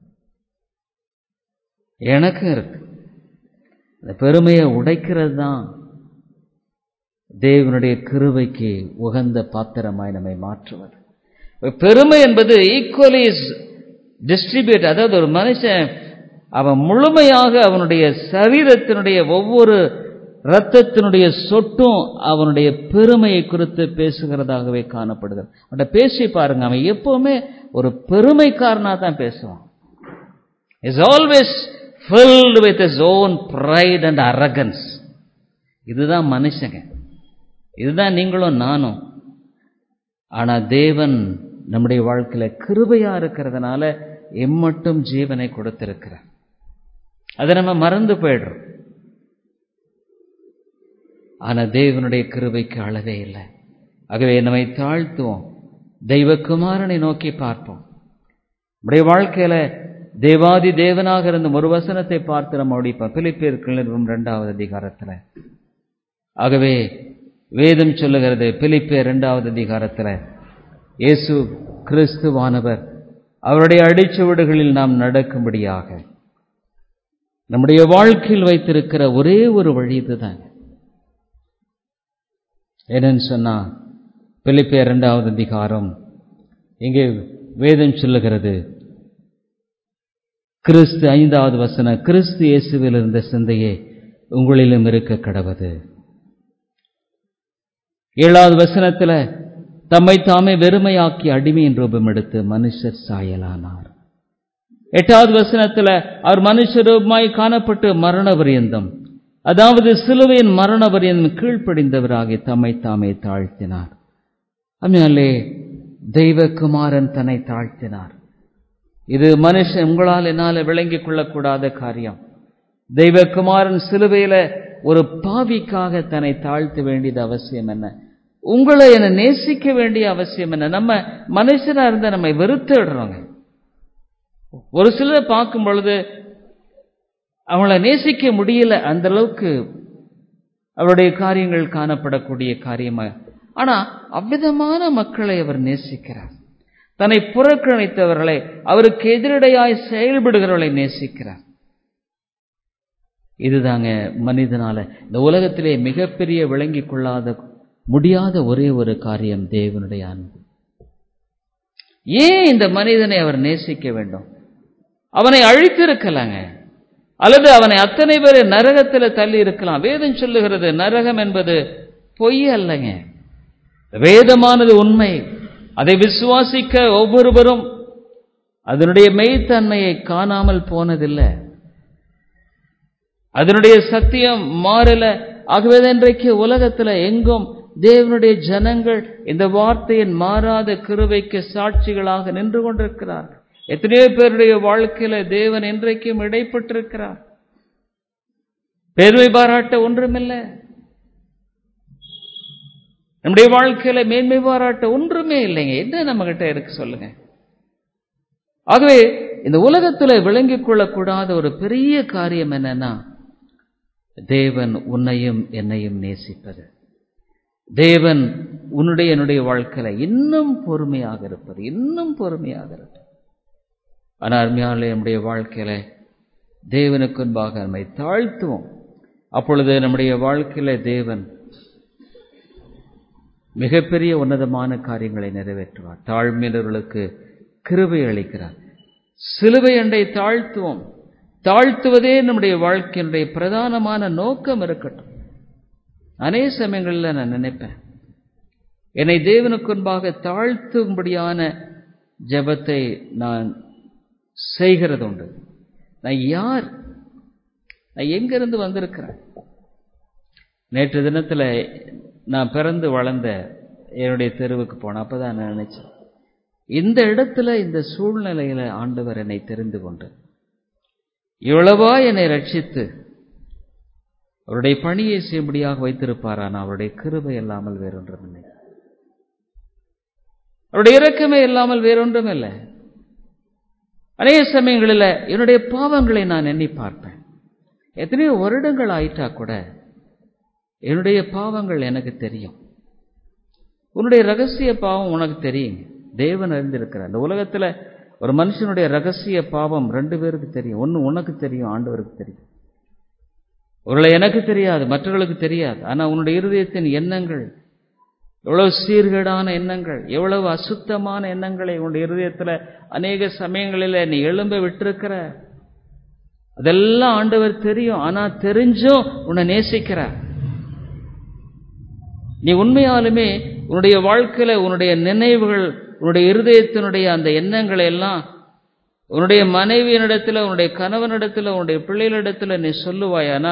எனக்கும் இருக்கு அந்த பெருமையை உடைக்கிறது தான் தேவனுடைய கிருபைக்கு உகந்த பாத்திரமாய் நம்மை மாற்றுவது பெருமை என்பது ஈக்குவலி இஸ் டிஸ்ட்ரிபியூட் அதாவது ஒரு மனுஷன் அவன் முழுமையாக அவனுடைய சரீரத்தினுடைய ஒவ்வொரு ரத்தத்தினுடைய சொட்டும் அவனுடைய பெருமையை குறித்து பேசுகிறதாகவே காணப்படுகிறது அவன்கிட்ட பேசி பாருங்க அவன் எப்பவுமே ஒரு பெருமைக்காரனா தான் பேசுவான் is always filled with his own pride and arrogance இதுதான் மனுஷங்க இதுதான் நீங்களும் நானும் ஆனா தேவன் நம்முடைய வாழ்க்கையில கிருபையா இருக்கிறதுனால எம்மட்டும் ஜீவனை கொடுத்திருக்கிறார் அதை நம்ம மறந்து போயிடுறோம் ஆனா தேவனுடைய கிருபைக்கு அளவே இல்லை ஆகவே நம்மை தாழ்த்துவோம் தெய்வகுமாரனை நோக்கி பார்ப்போம் நம்முடைய வாழ்க்கையில தேவாதி தேவனாக இருந்த ஒரு வசனத்தை பார்த்து நம்ம முடிப்போம் பிலிப்பியர்கள் இரண்டாவது அதிகாரத்துல ஆகவே வேதம் சொல்லுகிறது பிலிப்பிய இரண்டாவது அதிகாரத்துல இயேசு கிறிஸ்துவானவர் அவருடைய அடிச்சுவடுகளில் நாம் நடக்கும்படியாக நம்முடைய வாழ்க்கையில் வைத்திருக்கிற ஒரே ஒரு வழி இதுதான் என்னன்னு சொன்னா பிலிப்பிய இரண்டாவது அதிகாரம் இங்கே வேதம் சொல்லுகிறது கிறிஸ்து ஐந்தாவது வசனம் கிறிஸ்து இயேசுவில் இருந்த சிந்தையே உங்களிலும் இருக்க கடவது ஏழாவது வசனத்துல தம்மை தாமே வெறுமையாக்கி அடிமையின் ரூபம் எடுத்து மனுஷர் சாயலானார் எட்டாவது வசனத்துல அவர் மனுஷ ரூபமாய் காணப்பட்டு மரண பரியந்தம் அதாவது சிலுவையின் மரண பரியந்தம் கீழ்ப்படிந்தவராகி தம்மை தாமே தாழ்த்தினார் அதனாலே தெய்வகுமாரன் தன்னை தாழ்த்தினார் இது மனுஷன் உங்களால் என்னால் விளங்கிக் கொள்ளக்கூடாத காரியம் தெய்வகுமாரன் சிலுவையில ஒரு பாவிக்காக தன்னை தாழ்த்த வேண்டியது அவசியம் என்ன உங்களை என நேசிக்க வேண்டிய அவசியம் என்ன நம்ம மனுஷனா இருந்த நம்மை வெறுத்துடுறோங்க ஒரு சிலர் பார்க்கும் பொழுது அவங்கள நேசிக்க முடியல அந்த அளவுக்கு அவருடைய காரியங்கள் காணப்படக்கூடிய காரியமா ஆனா அவ்விதமான மக்களை அவர் நேசிக்கிறார் தன்னை புறக்கணித்தவர்களை அவருக்கு எதிரடையாய் செயல்படுகிறவர்களை நேசிக்கிறார் இதுதாங்க மனிதனால இந்த உலகத்திலே மிகப்பெரிய விளங்கிக் கொள்ளாத முடியாத ஒரே ஒரு காரியம் தேவனுடைய அன்பு ஏன் இந்த மனிதனை அவர் நேசிக்க வேண்டும் அவனை அழித்திருக்கலாங்க அல்லது அவனை அத்தனை பேர் நரகத்தில் தள்ளி இருக்கலாம் வேதம் சொல்லுகிறது நரகம் என்பது பொய் அல்லங்க வேதமானது உண்மை அதை விசுவாசிக்க ஒவ்வொருவரும் அதனுடைய மெய்த்தன்மையை காணாமல் போனதில்லை அதனுடைய சத்தியம் மாறல ஆகவே இன்றைக்கு உலகத்துல எங்கும் தேவனுடைய ஜனங்கள் இந்த வார்த்தையின் மாறாத கிருவைக்கு சாட்சிகளாக நின்று கொண்டிருக்கிறார் எத்தனையோ பேருடைய வாழ்க்கையில தேவன் இன்றைக்கும் இடைப்பட்டிருக்கிறார் பெருமை பாராட்ட ஒன்றுமில்லை நம்முடைய வாழ்க்கையில மேன்மை பாராட்ட ஒன்றுமே இல்லைங்க என்ன நம்ம கிட்ட இருக்கு சொல்லுங்க ஆகவே இந்த உலகத்துல விளங்கிக் கொள்ளக்கூடாத ஒரு பெரிய காரியம் என்னன்னா தேவன் உன்னையும் என்னையும் நேசிப்பது தேவன் உன்னுடைய என்னுடைய வாழ்க்கையில இன்னும் பொறுமையாக இருப்பது இன்னும் பொறுமையாக இருப்பது ஆனால் அருமையாலே நம்முடைய வாழ்க்கையில தேவனுக்கு முன்பாக நம்மை தாழ்த்துவோம் அப்பொழுது நம்முடைய வாழ்க்கையில தேவன் மிகப்பெரிய உன்னதமான காரியங்களை நிறைவேற்றுவார் தாழ்மையினர்களுக்கு கிருபை அளிக்கிறார் சிலுவை அண்டை தாழ்த்துவோம் தாழ்த்துவதே நம்முடைய வாழ்க்கையினுடைய பிரதானமான நோக்கம் இருக்கட்டும் அநேக சமயங்களில் நான் நினைப்பேன் என்னை தேவனுக்கு முன்பாக தாழ்த்தும்படியான ஜபத்தை நான் செய்கிறது உண்டு நான் யார் நான் எங்கிருந்து வந்திருக்கிறேன் நேற்று தினத்தில் நான் பிறந்து வளர்ந்த என்னுடைய தெருவுக்கு போனேன் அப்பதான் நான் நினைச்சேன் இந்த இடத்துல இந்த சூழ்நிலையில ஆண்டவர் என்னை தெரிந்து கொண்டு இவ்வளவா என்னை ரட்சித்து அவருடைய பணியை செய்யும்படியாக வைத்திருப்பாரான் அவருடைய கிருபை இல்லாமல் வேறொன்றும் இல்லை அவருடைய இறக்கமே இல்லாமல் வேறொன்றும் இல்லை அநேக சமயங்களில் என்னுடைய பாவங்களை நான் எண்ணி பார்ப்பேன் எத்தனையோ வருடங்கள் ஆயிட்டா கூட என்னுடைய பாவங்கள் எனக்கு தெரியும் உன்னுடைய ரகசிய பாவம் உனக்கு தெரியும் தேவன் அறிந்திருக்கிறார் இந்த உலகத்துல ஒரு மனுஷனுடைய ரகசிய பாவம் ரெண்டு பேருக்கு தெரியும் ஒன்று உனக்கு தெரியும் ஆண்டவருக்கு தெரியும் ஒருவேளை எனக்கு தெரியாது மற்றவர்களுக்கு தெரியாது ஆனா உன்னுடைய இருதயத்தின் எண்ணங்கள் எவ்வளவு சீர்கேடான எண்ணங்கள் எவ்வளவு அசுத்தமான எண்ணங்களை உன்னுடைய இருதயத்துல அநேக சமயங்களில் நீ எழும்ப விட்டிருக்கிற அதெல்லாம் ஆண்டவர் தெரியும் ஆனா தெரிஞ்சும் உன்னை நேசிக்கிறார் நீ உண்மையாலுமே உன்னுடைய வாழ்க்கையில உன்னுடைய நினைவுகள் உன்னுடைய இருதயத்தினுடைய அந்த எண்ணங்களை எல்லாம் உன்னுடைய மனைவியினிடத்துல உன்னுடைய கணவனிடத்துல உன்னுடைய பிள்ளைகளிடத்துல நீ சொல்லுவாயானா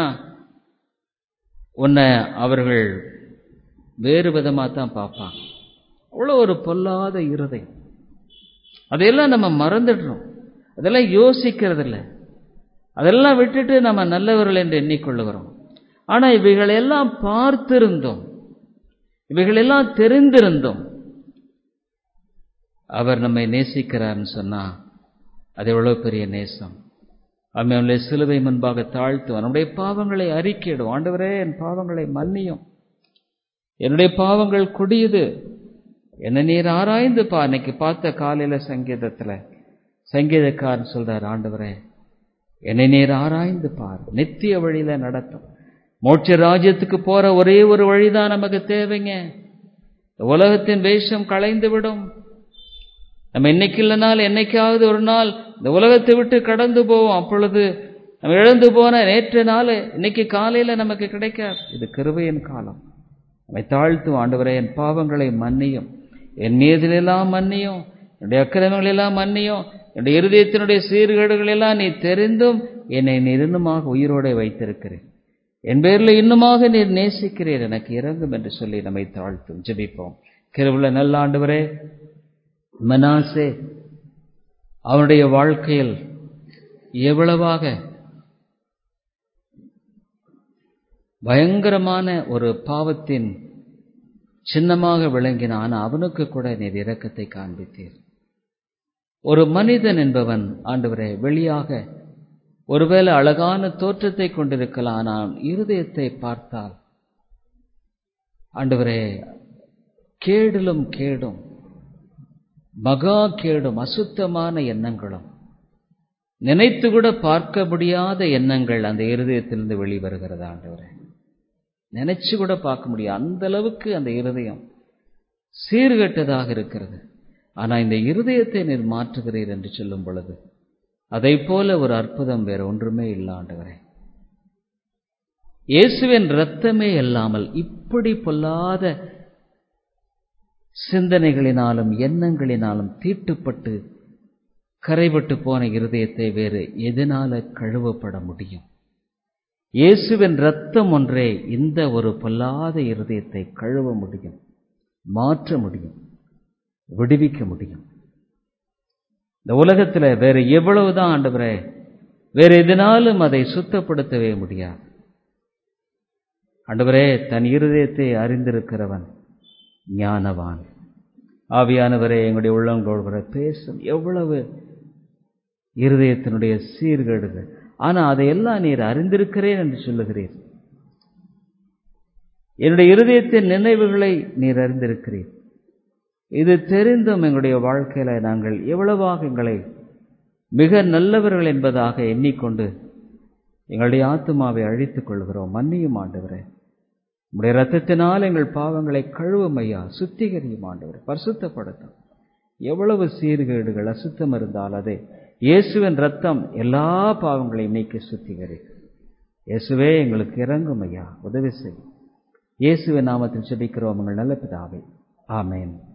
உன்னை அவர்கள் வேறு விதமாக தான் பார்ப்பாங்க அவ்வளோ ஒரு பொல்லாத இருதயம் அதையெல்லாம் நம்ம மறந்துடுறோம் அதெல்லாம் யோசிக்கிறது இல்லை அதெல்லாம் விட்டுட்டு நம்ம நல்லவர்கள் என்று எண்ணிக்கொள்ளுகிறோம் ஆனால் இவைகளெல்லாம் பார்த்திருந்தோம் இவைகளெல்லாம் தெரிந்திருந்தோம் அவர் நம்மை நேசிக்கிறார்னு சொன்னா அது எவ்வளவு பெரிய நேசம் அவனுடைய சிலுவை முன்பாக தாழ்த்துவோம் நம்முடைய பாவங்களை அறிக்கையிடும் ஆண்டவரே என் பாவங்களை மன்னியும் என்னுடைய பாவங்கள் கொடியது என்ன நீர் ஆராய்ந்து பா இன்னைக்கு பார்த்த காலையில சங்கீதத்துல சங்கீதக்காரன் சொல்றார் ஆண்டவரே என்னை நீர் ஆராய்ந்து பார் நித்திய வழியில நடத்தும் மோட்ச ராஜ்யத்துக்கு போற ஒரே ஒரு வழிதான் நமக்கு தேவைங்க உலகத்தின் வேஷம் களைந்து விடும் நம்ம இன்னைக்கு இல்லைனால் என்னைக்காவது ஒரு நாள் இந்த உலகத்தை விட்டு கடந்து போவோம் அப்பொழுது நம்ம இழந்து போன நேற்று நாள் இன்னைக்கு காலையில நமக்கு கிடைக்காது இது கிருபையின் காலம் நம்மை தாழ்த்தும் ஆண்டவரே என் பாவங்களை மன்னியும் என் மீதிலெல்லாம் மன்னியும் என்னுடைய அக்கிரமங்கள் எல்லாம் மன்னியும் என்னுடைய இருதயத்தினுடைய சீர்கேடுகள் எல்லாம் நீ தெரிந்தும் என்னை நிருந்தமாக உயிரோടെ வைத்திருக்கிறேன் என் பேரில் இன்னுமாக நீர் நேசிக்கிறீர் எனக்கு இறங்கும் என்று சொல்லி நம்மை தாழ்த்தும் ஜெபிப்போம் கிருவுள்ள நல்ல ஆண்டவரே மனாசே அவனுடைய வாழ்க்கையில் எவ்வளவாக பயங்கரமான ஒரு பாவத்தின் சின்னமாக விளங்கின ஆனால் அவனுக்கு கூட நீர் இரக்கத்தை காண்பித்தீர் ஒரு மனிதன் என்பவன் ஆண்டவரே வெளியாக ஒருவேளை அழகான தோற்றத்தை கொண்டிருக்கலாம் ஆனால் இருதயத்தை பார்த்தால் ஆண்டவரே கேடிலும் கேடும் மகா கேடும் அசுத்தமான எண்ணங்களும் நினைத்து கூட பார்க்க முடியாத எண்ணங்கள் அந்த இருதயத்திலிருந்து வெளிவருகிறது ஆண்டவரே நினைச்சு கூட பார்க்க முடியும் அந்த அளவுக்கு அந்த இருதயம் சீர்கெட்டதாக இருக்கிறது ஆனா இந்த இருதயத்தை நீர் மாற்றுகிறீர் என்று சொல்லும் பொழுது அதை போல ஒரு அற்புதம் வேற ஒன்றுமே இல்லை ஆண்டவரே இயேசுவின் ரத்தமே இல்லாமல் இப்படி பொல்லாத சிந்தனைகளினாலும் எண்ணங்களினாலும் தீட்டுப்பட்டு கரைபட்டு போன இருதயத்தை வேறு எதனால கழுவப்பட முடியும் இயேசுவின் ரத்தம் ஒன்றே இந்த ஒரு பொல்லாத இருதயத்தை கழுவ முடியும் மாற்ற முடியும் விடுவிக்க முடியும் இந்த உலகத்தில் வேற எவ்வளவுதான் ஆண்டவரே வேற எதனாலும் அதை சுத்தப்படுத்தவே முடியாது ஆண்டவரே தன் இருதயத்தை அறிந்திருக்கிறவன் ஞானவான் ஆவியானவரே எங்களுடைய உள்ளங்களோடு பேசும் எவ்வளவு இருதயத்தினுடைய சீர்கேடுகள் ஆனா அதையெல்லாம் நீர் அறிந்திருக்கிறேன் என்று சொல்லுகிறீர் என்னுடைய இருதயத்தின் நினைவுகளை நீர் அறிந்திருக்கிறீர் இது தெரிந்தும் எங்களுடைய வாழ்க்கையில நாங்கள் எவ்வளவாக எங்களை மிக நல்லவர்கள் என்பதாக எண்ணிக்கொண்டு எங்களுடைய ஆத்மாவை அழித்துக் கொள்கிறோம் மன்னியும் ஆண்டவரே உடைய ரத்தத்தினால் எங்கள் பாவங்களை கழுவும் ஐயா சுத்திகரியும் ஆண்டவர் பரிசுத்தப்படுத்தும் எவ்வளவு சீர்கேடுகள் அசுத்தம் இருந்தால் அதே இயேசுவின் ரத்தம் எல்லா பாவங்களையும் நீக்கி சுத்திகரிக்கும் இயேசுவே எங்களுக்கு இறங்கும் ஐயா உதவி செய்யும் இயேசுவின் நாமத்தில் செபிக்கிறோம் உங்கள் நல்ல பிதாவே ஆமேன்